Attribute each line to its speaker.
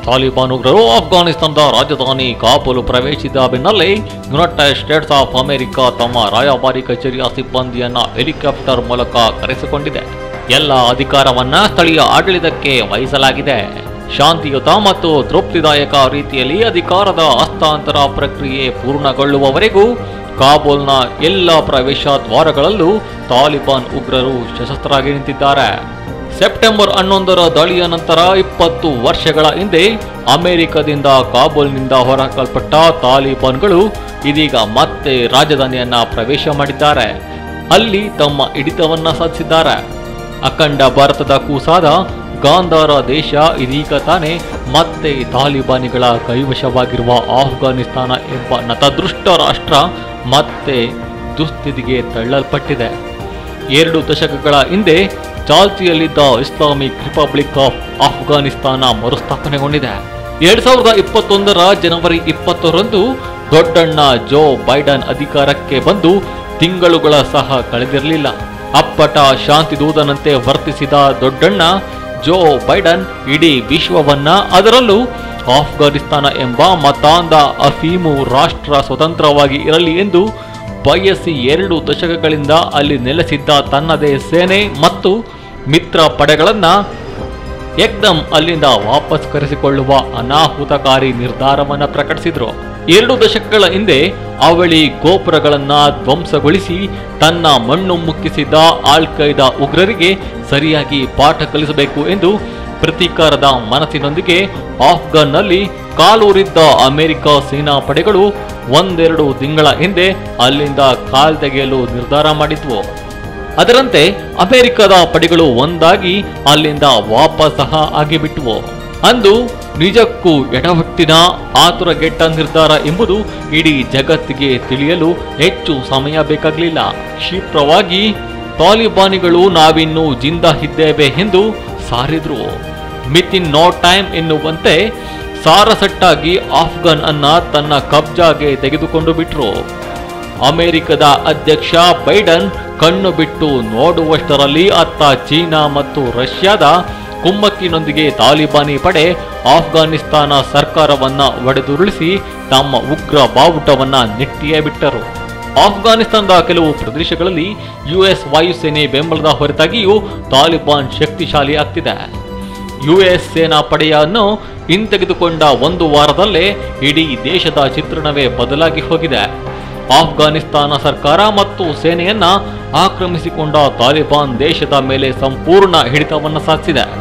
Speaker 1: ತಾಲಿಬಾನ್ ಉಗ್ರರು ಅಫ್ಘಾನಿಸ್ತಾನದ ರಾಜಧಾನಿ ಕಾಬೂಲು ಪ್ರವೇಶಿಸಿದ ಬೆನ್ನಲ್ಲೇ ಯುನೈಟೆಡ್ ಸ್ಟೇಟ್ಸ್ ಆಫ್ ಅಮೆರಿಕ ತಮ್ಮ ರಾಯಭಾರಿ ಕಚೇರಿಯ ಸಿಬ್ಬಂದಿಯನ್ನ ಹೆಲಿಕಾಪ್ಟರ್ ಮೂಲಕ ಕರೆಸಿಕೊಂಡಿದೆ ಎಲ್ಲ ಅಧಿಕಾರವನ್ನ ಸ್ಥಳೀಯ ಆಡಳಿತಕ್ಕೆ ವಹಿಸಲಾಗಿದೆ ಶಾಂತಿಯುತ ಮತ್ತು ತೃಪ್ತಿದಾಯಕ ರೀತಿಯಲ್ಲಿ ಅಧಿಕಾರದ ಹಸ್ತಾಂತರ ಪ್ರಕ್ರಿಯೆ ಪೂರ್ಣಗೊಳ್ಳುವವರೆಗೂ ಕಾಬೂಲ್ನ ಎಲ್ಲ ಪ್ರವೇಶ ದ್ವಾರಗಳಲ್ಲೂ ತಾಲಿಬಾನ್ ಉಗ್ರರು ಸಶಸ್ತ್ರರಾಗಿ ನಿಂತಿದ್ದಾರೆ ಸೆಪ್ಟೆಂಬರ್ ಹನ್ನೊಂದರ ದಾಳಿಯ ನಂತರ ಇಪ್ಪತ್ತು ವರ್ಷಗಳ ಹಿಂದೆ ಅಮೆರಿಕದಿಂದ ಕಾಬೂಲ್ನಿಂದ ಹೊರಹಾಕಲ್ಪಟ್ಟ ತಾಲಿಬಾನ್ಗಳು ಇದೀಗ ಮತ್ತೆ ರಾಜಧಾನಿಯನ್ನ ಪ್ರವೇಶ ಮಾಡಿದ್ದಾರೆ ಅಲ್ಲಿ ತಮ್ಮ ಹಿಡಿತವನ್ನ ಸಾಧಿಸಿದ್ದಾರೆ ಅಖಂಡ ಭಾರತದ ಕೂಸಾದ ಗಾಂಧಾರ ದೇಶ ಇದೀಗ ತಾನೇ ಮತ್ತೆ ತಾಲಿಬಾನಿಗಳ ಕೈವಶವಾಗಿರುವ ಆಫ್ಘಾನಿಸ್ತಾನ ಎಂಬ ನತದೃಷ್ಟ ರಾಷ್ಟ್ರ ಮತ್ತೆ ದುಸ್ಥಿತಿಗೆ ತಳ್ಳಲ್ಪಟ್ಟಿದೆ ಎರಡು ದಶಕಗಳ ಹಿಂದೆ ಚಾಲ್ತಿಯಲ್ಲಿದ್ದ ಇಸ್ಲಾಮಿಕ್ ರಿಪಬ್ಲಿಕ್ ಆಫ್ ಆಫ್ಘಾನಿಸ್ತಾನ ಮರುಸ್ಥಾಪನೆಗೊಂಡಿದೆ ಎರಡ್ ಸಾವಿರದ ಇಪ್ಪತ್ತೊಂದರ ಜನವರಿ ಇಪ್ಪತ್ತರಂದು ದೊಡ್ಡಣ್ಣ ಜೋ ಬೈಡನ್ ಅಧಿಕಾರಕ್ಕೆ ಬಂದು ತಿಂಗಳುಗಳ ಸಹ ಕಳೆದಿರಲಿಲ್ಲ ಅಪ್ಪಟ ಶಾಂತಿ ದೂತನಂತೆ ವರ್ತಿಸಿದ ದೊಡ್ಡಣ್ಣ ಜೋ ಬೈಡನ್ ಇಡೀ ವಿಶ್ವವನ್ನ ಅದರಲ್ಲೂ ಆಫ್ಘಾನಿಸ್ತಾನ ಎಂಬ ಮತಾಂಧ ಅಫೀಮು ರಾಷ್ಟ್ರ ಸ್ವತಂತ್ರವಾಗಿ ಇರಲಿ ಎಂದು ಬಯಸಿ ಎರಡು ದಶಕಗಳಿಂದ ಅಲ್ಲಿ ನೆಲೆಸಿದ್ದ ತನ್ನದೇ ಸೇನೆ ಮತ್ತು ಮಿತ್ರ ಪಡೆಗಳನ್ನ ಏಕ್ದಮ್ ಅಲ್ಲಿಂದ ವಾಪಸ್ ಕರೆಸಿಕೊಳ್ಳುವ ಅನಾಹುತಕಾರಿ ನಿರ್ಧಾರವನ್ನ ಪ್ರಕಟಿಸಿದ್ರು ಎರಡು ದಶಕಗಳ ಹಿಂದೆ ಅವಳಿ ಗೋಪುರಗಳನ್ನ ಧ್ವಂಸಗೊಳಿಸಿ ತನ್ನ ಮಣ್ಣು ಮುಕ್ಕಿಸಿದ ಆಲ್ ಖೈದಾ ಉಗ್ರರಿಗೆ ಸರಿಯಾಗಿ ಪಾಠ ಕಲಿಸಬೇಕು ಎಂದು ಪ್ರತೀಕಾರದ ಮನಸ್ಸಿನೊಂದಿಗೆ ಆಫ್ಘನ್ನಲ್ಲಿ ಕಾಲೂರಿದ್ದ ಅಮೆರಿಕ ಸೇನಾ ಪಡೆಗಳು ಒಂದೆರಡು ತಿಂಗಳ ಹಿಂದೆ ಅಲ್ಲಿಂದ ಕಾಲ್ ತೆಗೆಯಲು ನಿರ್ಧಾರ ಮಾಡಿದ್ವು ಅದರಂತೆ ಅಮೆರಿಕದ ಪಡೆಗಳು ಒಂದಾಗಿ ಅಲ್ಲಿಂದ ವಾಪಸ್ ಸಹ ಆಗಿಬಿಟ್ವು ಅಂದು ನಿಜಕ್ಕೂ ಎಡವಟ್ಟಿನ ಆತುರಗೆಟ್ಟ ನಿರ್ಧಾರ ಎಂಬುದು ಇಡೀ ಜಗತ್ತಿಗೆ ತಿಳಿಯಲು ಹೆಚ್ಚು ಸಮಯ ಬೇಕಾಗಲಿಲ್ಲ ಕ್ಷಿಪ್ರವಾಗಿ ತಾಲಿಬಾನಿಗಳು ನಾವಿನ್ನು ಜಿಂದ ಇದ್ದೇವೆ ಎಂದು ಸಾರಿದ್ರು ಮಿತ್ ಇನ್ ನೋ ಟೈಮ್ ಎನ್ನುವಂತೆ ಸಾರಸಟ್ಟಾಗಿ ಆಫ್ಘನ್ ಅನ್ನ ತನ್ನ ಕಬ್ಜಾಗೆ ತೆಗೆದುಕೊಂಡು ಬಿಟ್ರು ಅಮೆರಿಕದ ಅಧ್ಯಕ್ಷ ಬೈಡನ್ ಕಣ್ಣು ಬಿಟ್ಟು ನೋಡುವಷ್ಟರಲ್ಲಿ ಅತ್ತ ಚೀನಾ ಮತ್ತು ರಷ್ಯಾದ ಕುಮ್ಮಕ್ಕಿನೊಂದಿಗೆ ತಾಲಿಬಾನಿ ಪಡೆ ಆಫ್ಘಾನಿಸ್ತಾನ ಸರ್ಕಾರವನ್ನ ಒಡೆದುರುಳಿಸಿ ತಮ್ಮ ಉಗ್ರ ಬಾವುಟವನ್ನ ನೆಟ್ಟಿಯೇ ಬಿಟ್ಟರು ಆಫ್ಘಾನಿಸ್ತಾನದ ಕೆಲವು ಪ್ರದೇಶಗಳಲ್ಲಿ ಯುಎಸ್ ವಾಯುಸೇನೆ ಬೆಂಬಲದ ಹೊರತಾಗಿಯೂ ತಾಲಿಬಾನ್ ಶಕ್ತಿಶಾಲಿ ಆಗ್ತಿದೆ ಯುಎಸ್ ಸೇನಾ ಪಡೆಯನ್ನು ಹಿಂತೆಗೆದುಕೊಂಡ ಒಂದು ವಾರದಲ್ಲೇ ಇಡೀ ದೇಶದ ಚಿತ್ರಣವೇ ಬದಲಾಗಿ ಹೋಗಿದೆ ಆಫ್ಘಾನಿಸ್ತಾನ ಸರ್ಕಾರ ಮತ್ತು ಸೇನೆಯನ್ನ ಆಕ್ರಮಿಸಿಕೊಂಡ ತಾಲಿಬಾನ್ ದೇಶದ ಮೇಲೆ ಸಂಪೂರ್ಣ ಹಿಡಿತವನ್ನು ಸಾಧಿಸಿದೆ